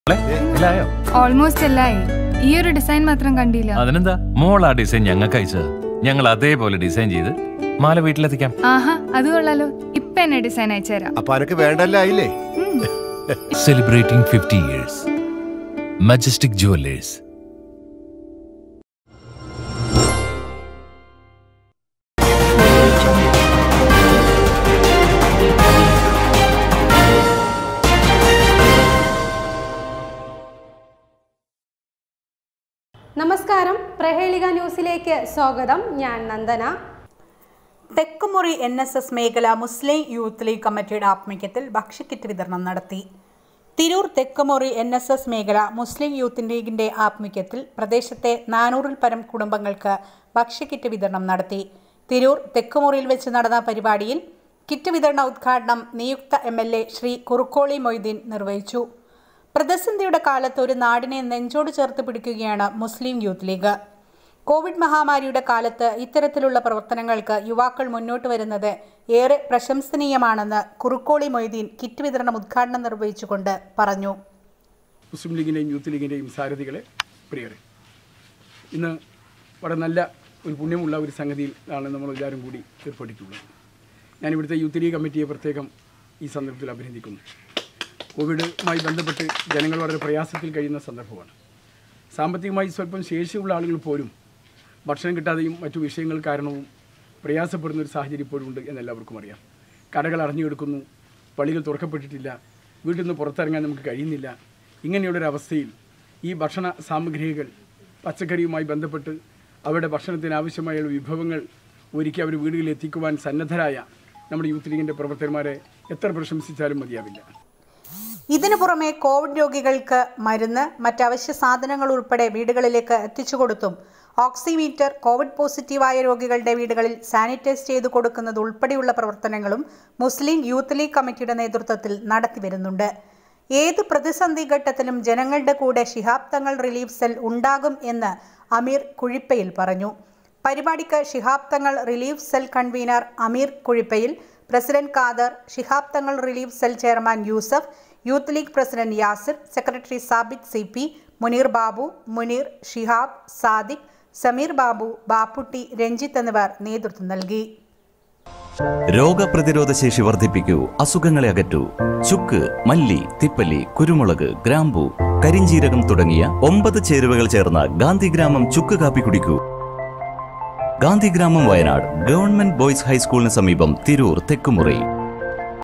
മോളെ, എല്ലായോ ഓൾമോസ്റ്റ് എല്ലായി ഈ ഒരു ഡിസൈൻ മാത്രം കണ്ടില്ല അതിനെന്താ മോൾ ആ ഡിസൈൻ ഞങ്ങൾക്ക് അയച്ചത് ഞങ്ങൾ അതേപോലെ ഡിസൈൻ ചെയ്ത് മാല വീട്ടിലെത്തിക്കാം ആഹാ അത് കൊള്ളാലോ ഇപ്പൊ എന്നെ ഡിസൈൻ അയച്ചുതരാം അപ്പൊ അനക്ക് വേണ്ടല്ലായില്ലേ ഉം. Celebrating fifty years majestic jewellers നമസ്കാരം പ്രഹേളിക ന്യൂസിലേക്ക് സ്വാഗതം ഞാൻ Nandana Thekkumuri N S S മേഖല മുസ്ലിം യൂത്ത് ലീഗ് കമ്മിറ്റിയുടെ ആഭിമുഖ്യത്തിൽ ഭക്ഷ്യക്കിറ്റ് വിതരണം നടത്തി Tirur Thekkumuri N S S മേഖല മുസ്ലിം യൂത്ത് ലീഗിന്റെ ആഭിമുഖ്യത്തിൽ പ്രദേശത്തെ നാനൂറിൽ പരം കുടുംബങ്ങൾക്ക് ഭക്ഷ്യക്കിറ്റ് വിതരണം നടത്തി തിരൂർ തെക്കുമുറിയിൽ വെച്ച് നടന്ന പരിപാടിയിൽ കിറ്റ് വിതരണ ഉദ്ഘാടനം നിയുക്ത M L A Shri Kurukkoli Moideen നിർവഹിച്ചു പ്രതിസന്ധിയുടെ കാലത്ത് ഒരു നാടിനെ നെഞ്ചോട് ചേർത്ത് പിടിക്കുകയാണ് മുസ്ലിം യൂത്ത് ലീഗ് കോവിഡ് മഹാമാരിയുടെ കാലത്ത് ഇത്തരത്തിലുള്ള പ്രവർത്തനങ്ങൾക്ക് യുവാക്കൾ മുന്നോട്ട് വരുന്നത് ഏറെ പ്രശംസനീയമാണെന്ന് കുറുക്കോളി മൊയ്തീൻ കിറ്റ് വിതരണം ഉദ്ഘാടനം നിർവഹിച്ചുകൊണ്ട് പറഞ്ഞു മുസ്ലിം ലീഗിൻ്റെയും യൂത്ത് ലീഗിൻ്റെയും സാരഥികളെ പ്രിയരെ ഇന്ന് വളരെ നല്ല ഒരു പുണ്യമുള്ള ഒരു സംഗതിയിലാണ് നമ്മൾ എല്ലാവരും കൂടി ഏർപ്പെട്ടിട്ടുള്ളത് ഞാൻ ഇവിടുത്തെ യൂത്ത് ലീഗ് കമ്മിറ്റിയെ പ്രത്യേകം ഈ സന്ദർഭത്തിൽ അഭിനന്ദിക്കുന്നു കോവിഡുമായി ബന്ധപ്പെട്ട് ജനങ്ങൾ വളരെ പ്രയാസത്തിൽ കഴിയുന്ന സന്ദർഭമാണ് സാമ്പത്തികമായി സ്വല്പം ശേഷിയുള്ള ആളുകൾ പോലും ഭക്ഷണം കിട്ടാതെയും മറ്റു വിഷയങ്ങൾ കാരണവും പ്രയാസപ്പെടുന്ന ഒരു സാഹചര്യം ഇപ്പോഴും ഉണ്ട് എന്നെല്ലാവർക്കും അറിയാം കടകൾ അടഞ്ഞുകിടക്കുന്നു പള്ളികൾ തുറക്കപ്പെട്ടിട്ടില്ല വീട്ടിൽ നിന്ന് പുറത്തിറങ്ങാൻ നമുക്ക് കഴിയുന്നില്ല ഇങ്ങനെയുള്ളൊരു അവസ്ഥയിൽ ഈ ഭക്ഷണ സാമഗ്രികൾ പച്ചക്കറിയുമായി ബന്ധപ്പെട്ട് അവരുടെ ഭക്ഷണത്തിന് ആവശ്യമായ വിഭവങ്ങൾ ഒരുക്കി അവർ വീടുകളിൽ എത്തിക്കുവാൻ സന്നദ്ധരായ നമ്മുടെ യൂത്ത് ലീഗിൻ്റെ പ്രവർത്തകന്മാരെ എത്ര പ്രശംസിച്ചാലും മതിയാവില്ല ഇതിനു പുറമെ കോവിഡ് രോഗികൾക്ക് മരുന്ന് മറ്റവശ്യ സാധനങ്ങൾ ഉൾപ്പെടെ വീടുകളിലേക്ക് എത്തിച്ചു കൊടുത്തും ഓക്സിമീറ്റർ കോവിഡ് പോസിറ്റീവായ രോഗികളുടെ വീടുകളിൽ സാനിറ്റൈസ് ചെയ്തു കൊടുക്കുന്നത് ഉൾപ്പെടെയുള്ള പ്രവർത്തനങ്ങളും മുസ്ലിം യൂത്ത് ലീഗ് കമ്മിറ്റിയുടെ നേതൃത്വത്തിൽ നടത്തിവരുന്നുണ്ട് ഏത് പ്രതിസന്ധി ഘട്ടത്തിലും ജനങ്ങളുടെ കൂടെ ശിഹാബ് തങ്ങൾ റിലീഫ് സെൽ ഉണ്ടാകും എന്ന് അമീർ കുഴിപ്പയിൽ പറഞ്ഞു പരിപാടിക്ക് Shihab Thangal relief cell convener Ameer കുഴിപ്പയിൽ president Khader Shihab Thangal relief cell chairman Yusuf Youth League president Yasir secretary Sabith C P Muneer Babu Muneer Shihab Sadiq Sameer Babu Bapputty Ranjith എന്നിവർ നേതൃത്വം നൽകി രോഗപ്രതിരോധ ശേഷി വർദ്ധിപ്പിക്കൂ അസുഖങ്ങളെ അകറ്റൂ ചുക്ക് മല്ലി തിപ്പല്ലി കുരുമുളക് ഗ്രാമ്പു കരിഞ്ചീരകം തുടങ്ങിയ ഒമ്പത് ചേരുവകൾ ചേർന്ന ഗാന്ധിഗ്രാമം ചുക്ക് കാപ്പി കുടിക്കൂ ഗാന്ധിഗ്രാമം വയനാട് ഗവൺമെന്റ് ബോയ്സ് ഹൈസ്കൂളിന് സമീപം തിരൂർ തെക്കുമുറി